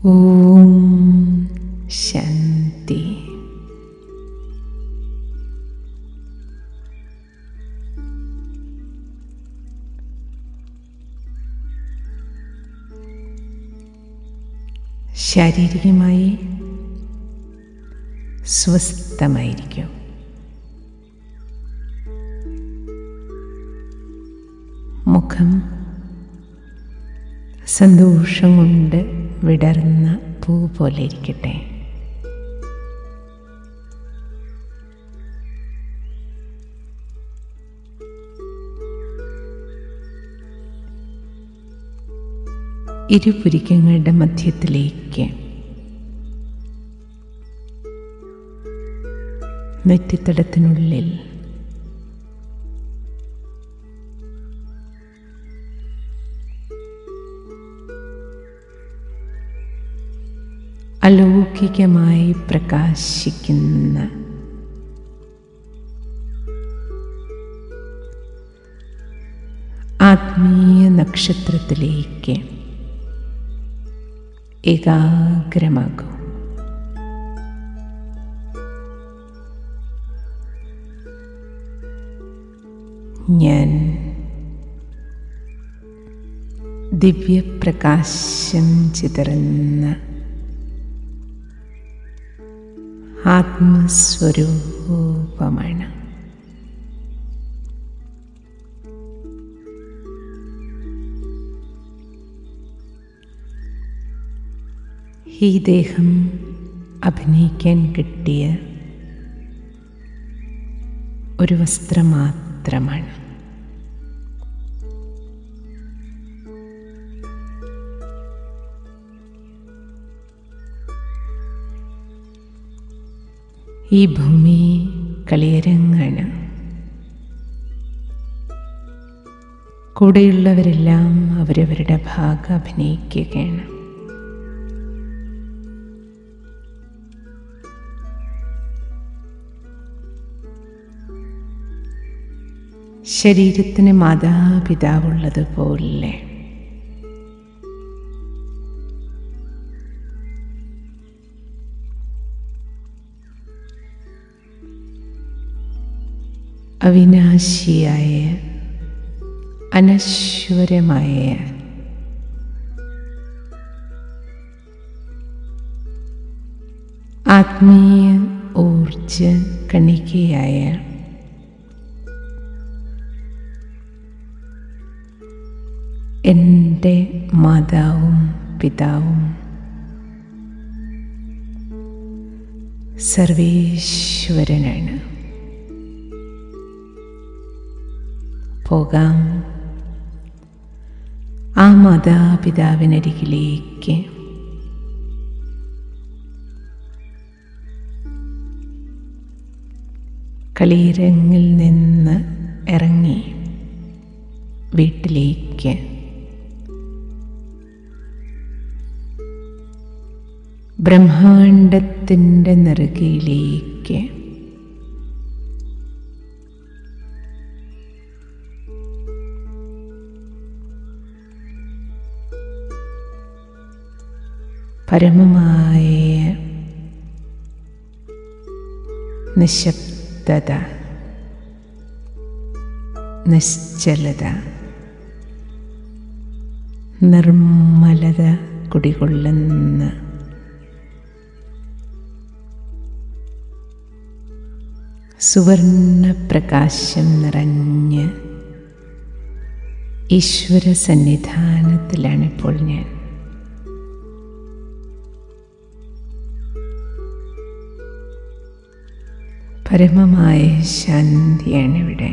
ഓം ശാന്തി ശാരീരികമായി സ്വസ്ഥമായിരിക്കും മുഖം സന്തോഷം കൊണ്ട് വിടർന്ന പൂ പോലെ ഇരിക്കട്ടെ ഇരുപുരിക്കങ്ങളുടെ മധ്യത്തിലേക്ക് നെറ്റിത്തടത്തിനുള്ളിൽ അലൗകികമായി പ്രകാശിക്കുന്ന ആത്മീയ നക്ഷത്രത്തിലേക്ക് ഏകാഗ്രമാകൂ ഞാൻ ദിവ്യപ്രകാശം ചിതറുന്ന ആത്മസ്വരൂപമാണ് ഈ ദേഹം അഭിനയിക്കാൻ കിട്ടിയ ഒരു വസ്ത്രം മാത്രമാണ് ഈ ഭൂമി കളിയരങ്ങാണ് കൂടെയുള്ളവരെല്ലാം അവരവരുടെ ഭാഗം അഭിനയിക്കുകയാണ് ശരീരത്തിന് മാതാപിതാവുള്ളതുപോലെ അവിനാശിയായ അനശ്വരമായ ആത്മീയ ഊർജ കണികയായ എൻ്റെ മാതാവും പിതാവും സർവേശ്വരനാണ് പോകാം ആ മാതാപിതാവിനരികിലേക്ക് കളീരങ്ങിൽ നിന്ന് ഇറങ്ങി വീട്ടിലേക്ക് ബ്രഹ്മാണ്ടത്തിൻ്റെ നെറുകയിലേക്ക് പരമമായ നിശബ്ദത നിശ്ചലത നിർമ്മലത കുടികൊള്ളുന്ന സുവർണപ്രകാശം നിറഞ്ഞ് ഈശ്വര സന്നിധാനത്തിലാണിപ്പോൾ ഞാൻ പരമമായ ശാന്തിയാണ് ഇവിടെ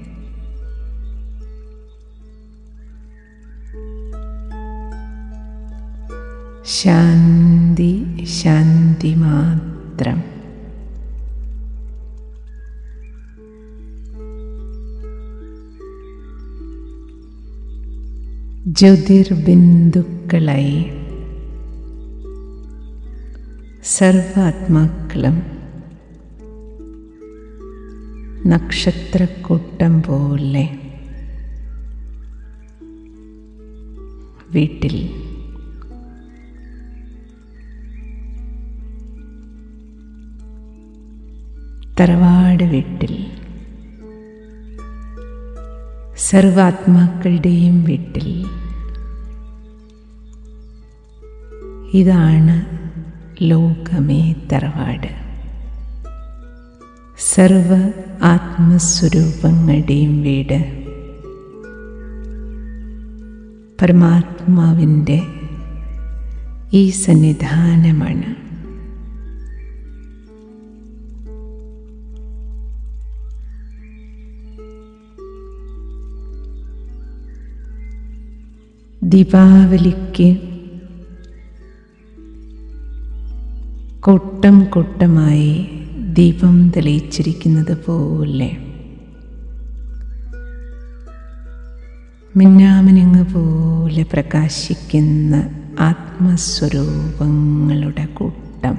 ശാന്തി ശാന്തി മാത്രം ജ്യോതിർബിന്ദുക്കളായി സർവാത്മാക്കളും നക്ഷത്രക്കൂട്ടം പോലെ വീട്ടിൽ തറവാട് വീട്ടിൽ സർവാത്മാക്കളുടെയും വീട്ടിൽ ഇതാണ് ലോകമേ തറവാട് സർവ ആത്മസ്വരൂപങ്ങളുടെയും വീട് പരമാത്മാവിൻ്റെ ഈ സന്നിധാനമാണ് ദീപാവലിക്ക് കൂട്ടം കൂട്ടമായി ദീപം തെളിയിച്ചിരിക്കുന്നത് പോലെ മിന്നാമിനുങ്ങ് പോലെ പ്രകാശിക്കുന്ന ആത്മസ്വരൂപങ്ങളുടെ കൂട്ടം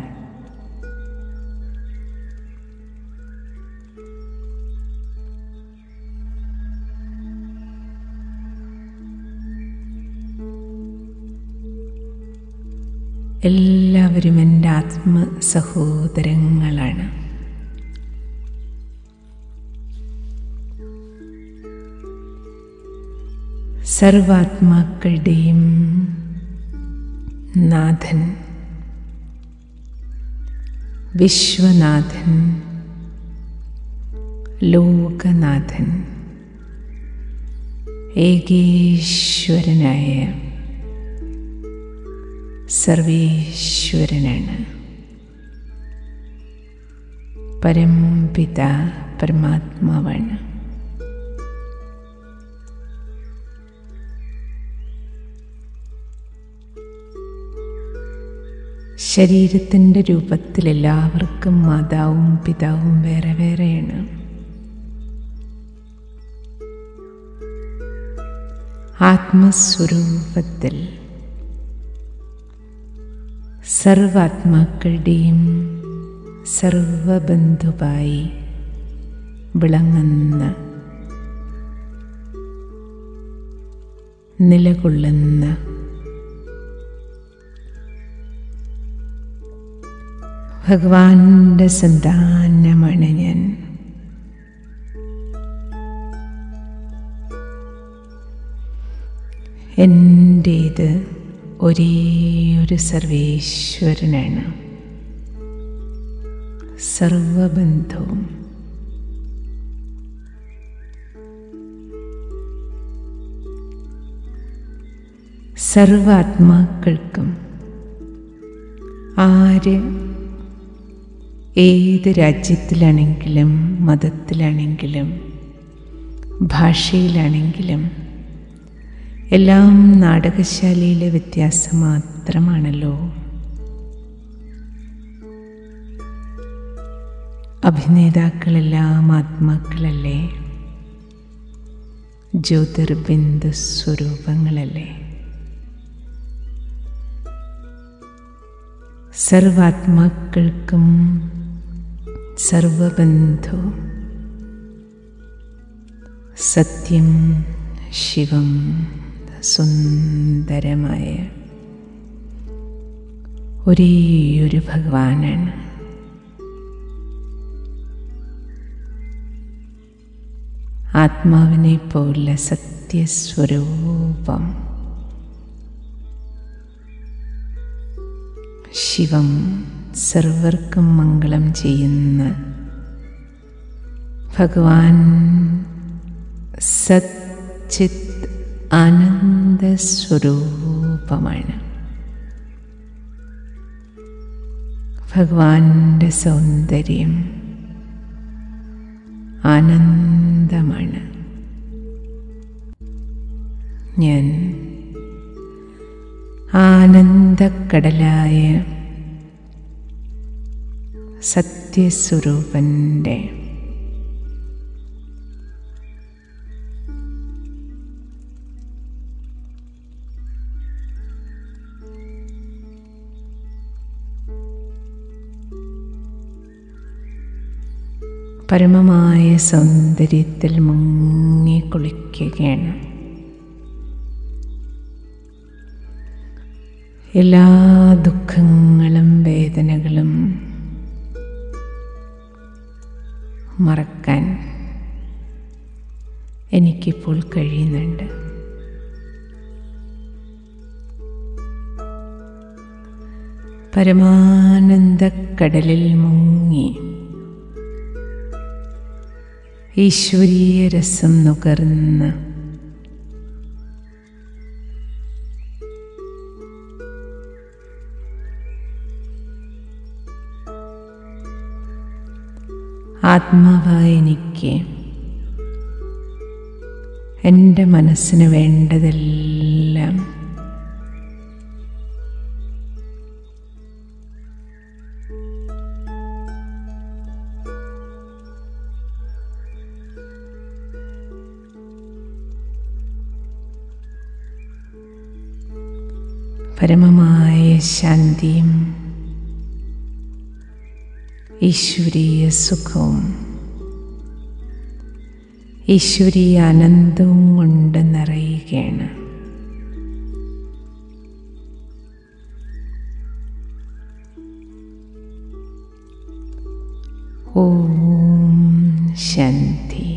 എല്ലാവരും എൻ്റെ ആത്മ സഹോദരങ്ങളാണ് സർവാത്മാക്കളുടെയും നാഥൻ വിശ്വനാഥൻ ലോകനാഥൻ ഏകീശ്വരനായ സർവേശ്വരനാണ് പരംപിത പരമാത്മാവാണ് ശരീരത്തിൻ്റെ രൂപത്തിൽ എല്ലാവർക്കും മാതാവും പിതാവും വേറെ വേറെയാണ് ആത്മസ്വരൂപത്തിൽ സർവാത്മാക്കളുടെയും സർവബന്ധുവായി വിളങ്ങുന്ന നിലകൊള്ളുന്ന ഭഗവാന്റെ സന്താനമാണ് ഞാൻ എൻ്റേത് ഒരേ ഒരു സർവേശ്വരനാണ് സർവബന്ധവും സർവാത്മാക്കൾക്കും ആര് ഏത് രാജ്യത്തിലാണെങ്കിലും മതത്തിലാണെങ്കിലും ഭാഷയിലാണെങ്കിലും എല്ലാം നാടകശാലയിലെ വ്യത്യാസം മാത്രമാണല്ലോ അഭിനേതാക്കളെല്ലാം ആത്മാക്കളല്ലേ ജ്യോതിർബിന്ദു സ്വരൂപങ്ങളല്ലേ സർവാത്മാക്കൾക്കും സർവബന്ധു സത്യം ശിവം സുന്ദരമായ ഒരേയൊരു ഭഗവാനാണ് ആത്മാവിനെ പോലെ സത്യസ്വരൂപം ശിവം സർവർക്കും മംഗളം ചെയ്യുന്ന ഭഗവാൻ സച്ചിത് ആനന്ദസ്വരൂപമാണ് ഭഗവാന്റെ സൗന്ദര്യം ആനന്ദമാണ് ഞാൻ ആനന്ദക്കടലായ സത്യസ്വരൂപൻ്റെ പരമമായ സൗന്ദര്യത്തിൽ മുങ്ങി കുളിക്കുകയാണ് എല്ലാ ദുഃഖങ്ങളും വേദനകളും ഇപ്പോൾ കഴിയുന്നുണ്ട് പരമാനന്ദക്കടലിൽ മുങ്ങി ഈശ്വരീയ രസം നുകർന്ന് ആത്മാവായ എനിക്ക് എൻ്റെ മനസ്സിന് വേണ്ടതെല്ലാം പരമമായ ശാന്തിയും ഈശ്വരീയ സുഖവും ഈശ്വരീയ ആനന്ദവും കൊണ്ട് നിറയുകയാണ് ഓം ശാന്തി